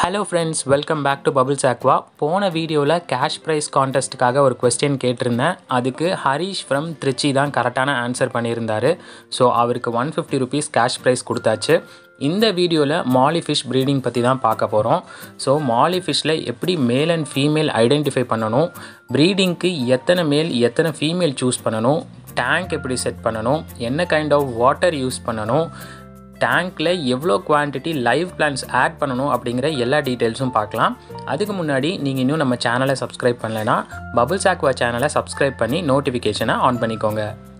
hello friends welcome back to bubbles aqua போன வீடியோவில் cash prize கான்டெஸ்ட்டுக்காக ஒரு கொஸ்டின் கேட்டிருந்தேன் அதுக்கு ஹரீஷ் ஃப்ரம் திருச்சி தான் கரெக்டான ஆன்சர் பண்ணியிருந்தார் ஸோ அவருக்கு one fifty rupees cash prize கொடுத்தாச்சு இந்த வீடியோவில் மாலி ஃபிஷ் ப்ரீடிங் பற்றி தான் பார்க்க போகிறோம் ஸோ மாலி ஃபிஷ்ஷில் எப்படி மேல் அண்ட் ஃபீமேல் ஐடென்டிஃபை பண்ணணும் ப்ரீடிங்க்கு எத்தனை மேல் எத்தனை ஃபீமேல் சூஸ் பண்ணணும் டேங்க் எப்படி செட் பண்ணணும் என்ன கைண்ட் ஆஃப் வாட்டர் யூஸ் பண்ணணும் டேங்க்கில் எவ்வளோ குவான்டிட்டி லைவ் பிளான்ஸ் ஆட் பண்ணணும் அப்படிங்கிற எல்லா டீட்டெயில்ஸும் பார்க்கலாம் அதுக்கு முன்னாடி நீங்கள் இன்னும் நம்ம சேனலை சப்ஸ்கிரைப் பண்ணலைன்னா பபுள்ஸ் ஆக்வா சேனலை சப்ஸ்கிரைப் பண்ணி நோட்டிஃபிகேஷனை ஆன் பண்ணிக்கோங்க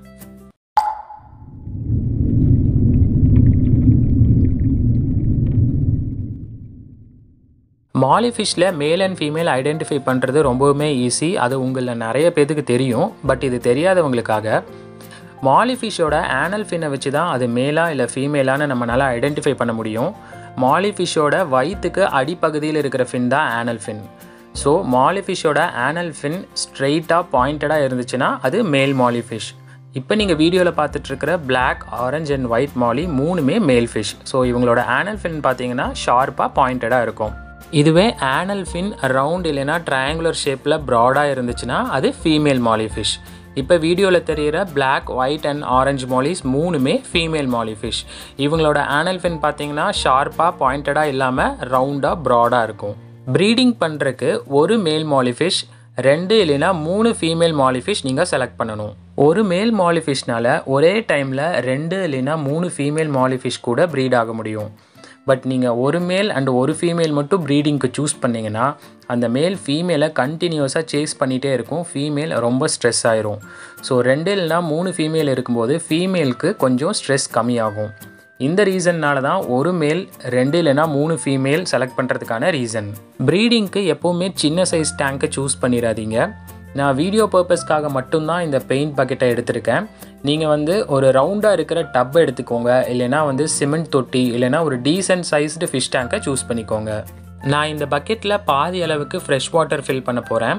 மாலி ஃபிஷ்ஷில் மேல் அண்ட் ஃபீமேல் ஐடென்டிஃபை பண்ணுறது ரொம்பவுமே ஈஸி அது உங்களில் நிறைய பேத்துக்கு தெரியும் பட் இது தெரியாதவங்களுக்காக மாலி ஃபிஷ்ஷோட ஆனல் ஃபின்னை வச்சு தான் அது மேலா இல்லை ஃபீமேலான்னு நம்மளால் ஐடென்டிஃபை பண்ண முடியும் மாலி ஃபிஷ்ஷோட வயிற்றுக்கு அடிப்பகுதியில் இருக்கிற ஃபின் தான் ஆனல் ஃபின் ஸோ மாலி ஃபிஷ்ஷோட ஆனல் ஃபின் ஸ்ட்ரெயிட்டாக பாயிண்டடாக இருந்துச்சுன்னா அது மேல் மாலி ஃபிஷ் இப்போ நீங்கள் வீடியோவில் பார்த்துட்ருக்கிற black orange and white molly மூணுமே மேல் ஃபிஷ் ஸோ இவங்களோட ஆனல் ஃபின் பார்த்தீங்கன்னா ஷார்ப்பாக பாயிண்டடாக இருக்கும் இதுவே ஆனல் ஃபின் ரவுண்ட் இல்லைன்னா ட்ரையாங்குலர் ஷேப்பில் ப்ராடாக இருந்துச்சுன்னா அது ஃபீமேல் மாலி ஃபிஷ் இப்போ வீடியோவில் தெரிகிற black white and orange mollies மூணுமே ஃபீமேல் மாலி ஃபிஷ் இவங்களோட ஆனல் ஃபின் பார்த்தீங்கன்னா ஷார்ப்பாக பாயிண்டடாக இல்லாமல் ரவுண்டாக ப்ராடாக இருக்கும் ப்ரீடிங் பண்ணுறக்கு ஒரு மேல் மாலி ஃபிஷ் ரெண்டு இல்லைன்னா மூணு ஃபீமேல் மாலி ஃபிஷ் நீங்கள் செலக்ட் பண்ணணும் ஒரு மேல் மாலி ஃபிஷ்னால் ஒரே டைமில் ரெண்டு இல்லைன்னா மூணு ஃபீமேல் மாலி ஃபிஷ் கூட ப்ரீட் ஆக முடியும் பட் நீங்கள் ஒரு மேல் அண்ட் ஒரு ஃபீமேல் மட்டும் ப்ரீடிங்க்கு சூஸ் பண்ணிங்கன்னா அந்த மேல் ஃபீமேலை கண்டினியூஸாக சேஸ் பண்ணிகிட்டே இருக்கும் ஃபீமேல் ரொம்ப ஸ்ட்ரெஸ் ஆயிரும் ஸோ ரெண்டு இல்லைனா மூணு ஃபீமேல் இருக்கும்போது ஃபீமேலுக்கு கொஞ்சம் ஸ்ட்ரெஸ் கம்மியாகும் இந்த ரீசன்னால தான் ஒரு மேல் ரெண்டு இல்லைனா மூணு ஃபீமேல் செலக்ட் பண்ணுறதுக்கான ரீசன் ப்ரீடிங்க்கு எப்போவுமே சின்ன சைஸ் டேங்க்கை சூஸ் பண்ணிடாதீங்க நான் வீடியோ பர்பஸ்க்காக மட்டும்தான் இந்த பெயிண்ட் பக்கெட்டை எடுத்திருக்கேன் நீங்கள் வந்து ஒரு ரவுண்டாக இருக்கிற டப் எடுத்துக்கோங்க இல்லைனா வந்து சிமெண்ட் தொட்டி இல்லைனா ஒரு டீசென்ட் சைஸ்டு ஃபிஷ் டேங்கை சூஸ் பண்ணிக்கோங்க நான் இந்த பக்கெட்டில் பாதி அளவுக்கு ஃப்ரெஷ் வாட்டர் ஃபில் பண்ண போகிறேன்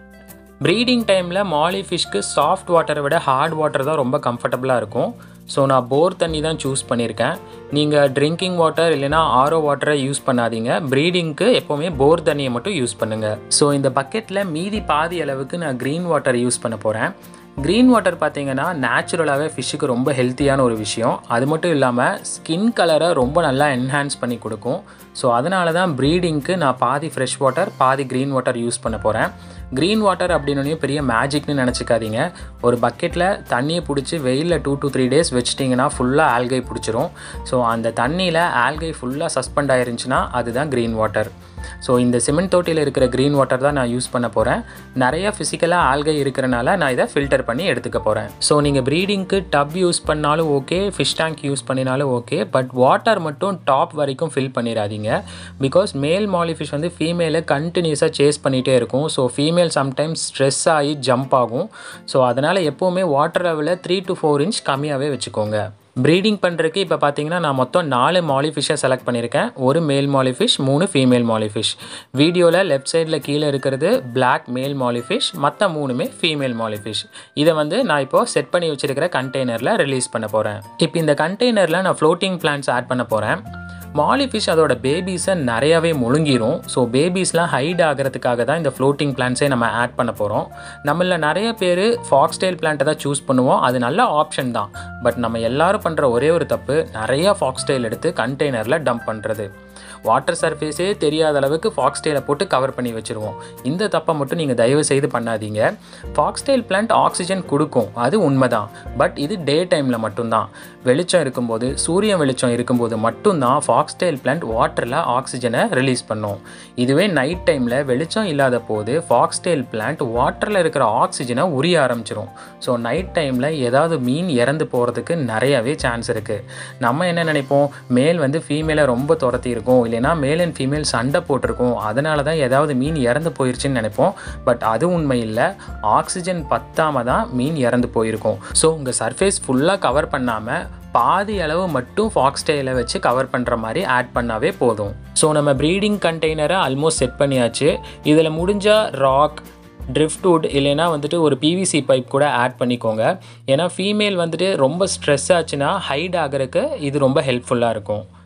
ப்ரீடிங் டைமில் மாலி ஃபிஷ்க்கு சாஃப்ட் வாட்டரை விட ஹார்ட் வாட்டர் தான் ரொம்ப கம்ஃபர்டபுளாக இருக்கும் ஸோ நான் போர் தண்ணி தான் சூஸ் பண்ணியிருக்கேன் நீங்கள் ட்ரிங்கிங் வாட்டர் இல்லைனா ஆரோ வாட்டரை யூஸ் பண்ணாதீங்க ப்ரீடிங்க்கு எப்போவுமே போர் தண்ணியை மட்டும் யூஸ் பண்ணுங்கள் ஸோ இந்த பக்கெட்டில் மீதி பாதி அளவுக்கு நான் க்ரீன் வாட்டர் யூஸ் பண்ண போகிறேன் க்ரீன் வாட்டர் பார்த்தீங்கன்னா நேச்சுரலாகவே ஃபிஷ்ஷுக்கு ரொம்ப ஹெல்த்தியான ஒரு விஷயம் அது மட்டும் இல்லாமல் ஸ்கின் கலரை ரொம்ப நல்லா என்ஹான்ஸ் பண்ணி கொடுக்கும் ஸோ அதனால தான் ப்ரீடிங்க்கு நான் பாதி ஃப்ரெஷ் வாட்டர் பாதி க்ரீன் வாட்டர் யூஸ் பண்ண போகிறேன் க்ரீன் வாட்டர் அப்படின்னு பெரிய மேஜிக்னு நினச்சிக்காதீங்க ஒரு பக்கெட்டில் தண்ணியை பிடிச்சி வெயிலில் டூ டு த்ரீ டேஸ் வச்சிட்டிங்கன்னா ஃபுல்லாக ஆல்கை பிடிச்சிரும் ஸோ அந்த தண்ணியில் ஆல்கை ஃபுல்லாக சஸ்பெண்ட் ஆயிருந்துச்சுன்னா அதுதான் க்ரீன் வாட்டர் ஸோ இந்த சிமெண்ட் தொட்டியில் இருக்கிற க்ரீன் வாட்டர் தான் நான் யூஸ் பண்ண போகிறேன் நிறைய ஃபிசிக்கலாக ஆல்கை இருக்கிறனால நான் இதை ஃபில்டர் பண்ணி எடுத்துக்க போகிறேன் ஸோ நீங்கள் ப்ரீடிங்க்கு டப் யூஸ் பண்ணாலும் ஓகே ஃபிஷ் டேங்க் யூஸ் பண்ணினாலும் ஓகே பட் வாட்டர் மட்டும் டாப் வரைக்கும் ஃபில் பண்ணிடாதீங்க பிகாஸ் மேல் மாலி ஃபிஷ் வந்து ஃபீமேலை கண்டினியூஸாக சேஸ் பண்ணிகிட்டே இருக்கும் ஸோ ஃபீமேல் சம்டைம்ஸ் ஸ்ட்ரெஸ் ஆகி ஜம்ப் ஆகும் ஸோ அதனால் எப்போவுமே வாட்டர் லெவலில் த்ரீ டு ஃபோர் இன்ச் கம்மியாகவே வச்சுக்கோங்க ப்ரீடிங் பண்ணுறதுக்கு இப்போ பார்த்தீங்கன்னா நான் மொத்தம் நாலு மாலி ஃபிஷ்ஷை செலக்ட் பண்ணியிருக்கேன் ஒரு மேல் மாலி ஃபிஷ் மூணு ஃபீமேல் மாலி ஃபிஷ் வீடியோவில் லெஃப்ட் சைடில் கீழே இருக்கிறது பிளாக் மேல் மாலி ஃபிஷ் மற்ற மூணுமே ஃபீமேல் மாலி ஃபிஷ் இதை வந்து நான் இப்போது செட் பண்ணி வச்சுருக்கிற கண்டெய்னரில் ரிலீஸ் பண்ண போகிறேன் இப்போ இந்த கண்டெய்னரில் நான் ஃப்ளோட்டிங் பிளான்ஸ் ஆட் பண்ண போகிறேன் மாலி ஃபிஷ் அதோட பேபிஸை நிறையாவே முழுங்கிரும் ஸோ பேபிஸ்லாம் ஹைட் ஆகிறதுக்காக தான் இந்த ஃப்ளோட்டிங் பிளான்ஸே நம்ம ஆட் பண்ண போகிறோம் நம்மள நிறைய பேர் ஃபாக்ஸ்டைல் பிளான்ட்டை தான் சூஸ் பண்ணுவோம் அது நல்ல ஆப்ஷன் தான் பட் நம்ம எல்லாரும் பண்ணுற ஒரே ஒரு தப்பு நிறைய ஃபாக்ஸ்டைல் எடுத்து கண்டெய்னரில் டம்ப் பண்ணுறது வாட்டர் சர்ஃபேஸே தெரியாத அளவுக்கு ஃபாக்ஸ்டைலை போட்டு கவர் பண்ணி வச்சுருவோம் இந்த தப்பை மட்டும் நீங்கள் தயவு செய்து பண்ணாதீங்க ஃபாக்ஸ்டைல் பிளான்ட் ஆக்சிஜன் கொடுக்கும் அது உண்மைதான் பட் இது டே டைமில் மட்டும்தான் வெளிச்சம் இருக்கும்போது சூரிய வெளிச்சம் இருக்கும்போது மட்டும்தான் ஃபாக்ஸ்டைல் பிளான்ட் வாட்டரில் ஆக்சிஜனை ரிலீஸ் பண்ணும் இதுவே நைட் டைமில் வெளிச்சம் இல்லாத போது ஃபாக்ஸ்டைல் பிளான்ட் வாட்டரில் இருக்கிற ஆக்சிஜனை உரிய ஆரம்பிச்சிரும் ஸோ நைட் டைமில் ஏதாவது மீன் இறந்து போகிறதுக்கு நிறையவே சான்ஸ் இருக்குது நம்ம என்ன நினைப்போம் மேல் வந்து ஃபீமேலை ரொம்ப துரத்தி இருக்கும் இல்லைனா மேல் அண்ட் ஃபீமேல் சண்டை போட்டிருக்கும் அதனால தான் ஏதாவது மீன் இறந்து போயிருச்சுன்னு நினைப்போம் பட் அது உண்மை இல்லை ஆக்சிஜன் பத்தாமல் தான் மீன் இறந்து போயிருக்கும் ஸோ உங்கள் சர்ஃபேஸ் ஃபுல்லாக கவர் பண்ணாமல் பாதி அளவு மட்டும் ஃபாக்ஸ்டைலை வச்சு கவர் பண்ணுற மாதிரி ஆட் பண்ணாவே போதும் ஸோ நம்ம ப்ரீடிங் கண்டெய்னரை ஆல்மோஸ்ட் செட் பண்ணியாச்சு இதில் முடிஞ்சால் ராக் ட்ரிஃப்ட்வுட் இல்லைன்னா வந்துட்டு ஒரு பிவிசி பைப் கூட ஆட் பண்ணிக்கோங்க ஏன்னா ஃபீமேல் வந்துட்டு ரொம்ப ஸ்ட்ரெஸ் ஆச்சுன்னா ஹைட் ஆகிறதுக்கு இது ரொம்ப ஹெல்ப்ஃபுல்லாக இருக்கும்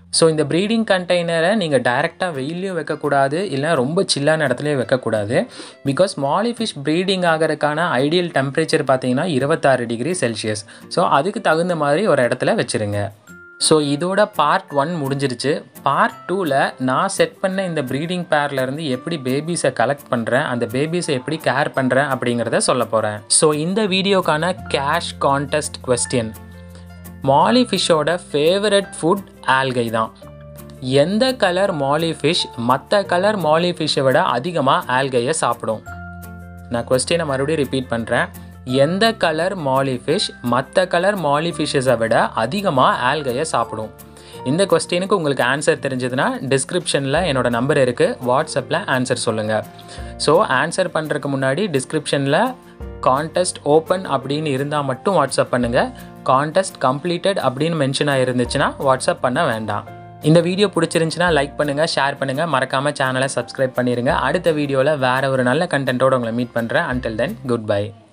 ஸோ இந்த ப்ரீடிங் கண்டெய்னரை நீங்கள் டைரெக்டாக வெயிலையும் வைக்கக்கூடாது இல்லை ரொம்ப சில்லான இடத்துலையும் வைக்கக்கூடாது பிகாஸ் மாலி ஃபிஷ் ப்ரீடிங் ஆகிறதுக்கான ஐடியல் டெம்பரேச்சர் பார்த்தீங்கன்னா இருபத்தாறு டிகிரி செல்சியஸ் ஸோ அதுக்கு தகுந்த மாதிரி ஒரு இடத்துல வச்சுருங்க ஸோ இதோட பார்ட் ஒன் முடிஞ்சிருச்சு பார்ட் டூவில் நான் செட் பண்ண இந்த ப்ரீடிங் பேர்லேருந்து எப்படி பேபிஸை கலெக்ட் பண்ணுறேன் அந்த பேபிஸை எப்படி கேர் பண்ணுறேன் அப்படிங்கிறத சொல்ல போகிறேன் ஸோ இந்த வீடியோக்கான கேஷ் கான்டெஸ்ட் கொஸ்டின் மாலி ஃபிஷ்ஷோட ஃபேவரட் ஃபுட் ஆல்கை தான் எந்த கலர் மாலி ஃபிஷ் மற்ற கலர் மாலி ஃபிஷ்ஷை விட அதிகமாக ஆல்கையை சாப்பிடும் நான் கொஸ்டினை மறுபடியும் ரிப்பீட் பண்ணுறேன் எந்த கலர் மாலி ஃபிஷ் மற்ற கலர் மாலி ஃபிஷ்ஷஸை விட அதிகமாக ஆல்கையை சாப்பிடும் இந்த கொஸ்டினுக்கு உங்களுக்கு ஆன்சர் தெரிஞ்சதுன்னா டிஸ்கிரிப்ஷனில் என்னோடய நம்பர் இருக்குது வாட்ஸ்அப்பில் ஆன்சர் சொல்லுங்கள் ஸோ ஆன்சர் பண்ணுறதுக்கு முன்னாடி டிஸ்கிரிப்ஷனில் கான்டெஸ்ட் ஓப்பன் அப்படின்னு இருந்தால் மட்டும் வாட்ஸ்அப் பண்ணுங்கள் கான்டெஸ்ட் கம்ப்ளீட்டட் அப்படின்னு மென்ஷனாக இருந்துச்சுன்னா வாட்ஸ்அப் பண்ண வேண்டாம் இந்த வீடியோ பிடிச்சிருந்துச்சுன்னா லைக் பண்ணுங்கள் ஷேர் பண்ணுங்கள் மறக்காமல் சேனலை சப்ஸ்கிரைப் பண்ணிடுங்க அடுத்த வீடியோவில் வேறு ஒரு நல்ல கண்டென்ட்டோடு உங்களை மீட் பண்ணுறேன் அன்டில் தென் குட் பை